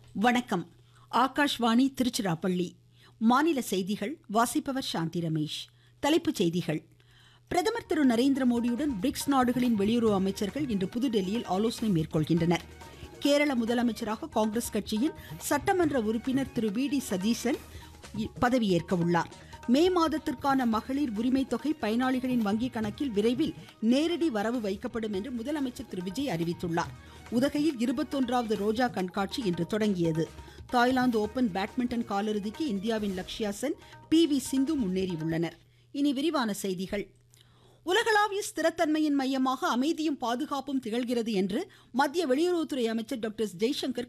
வணக்கம் ஆகாஷ்வாணி திருச்சிராப்பள்ளி மாநில செய்திகள் வாசிப்பவர் சாந்தி ரமேஷ் தலைப்புச் செய்திகள் பிரதமர் திரு நரேந்திர மோடியுடன் பிரிக்ஸ் நாடுகளின் வெளியுறவு அமைச்சர்கள் இன்று புதுடெல்லியில் ஆலோசனை மேற்கொள்கின்றனர் கேரள முதலமைச்சராக காங்கிரஸ் கட்சியின் சட்டமன்ற உறுப்பினர் திரு வி டி சதீசன் பதவியேற்க உள்ளார் மே மாதத்திற்கான மகளிர் உரிமை தொகை பயனாளிகளின் வங்கிக் கணக்கில் விரைவில் நேரடி வரவு வைக்கப்படும் என்று முதலமைச்சர் திரு விஜய் அறிவித்துள்ளார் உதகையில் இருபத்தொன்றாவது ரோஜா கண்காட்சி இன்று தொடங்கியது தாய்லாந்து ஓபன் பேட்மிண்டன் காலிறுதிக்கு இந்தியாவின் லக்ஷ்யா சென் பி வி சிந்து முன்னேறியுள்ளனர் இனி விரிவான செய்திகள் உலகளாவிய ஸ்திரத்தன்மையின் மையமாக அமைதியும் பாதுகாப்பும் திகழ்கிறது என்று மத்திய வெளியுறவுத்துறை அமைச்சர் டாக்டர் ஜெய்சங்கர்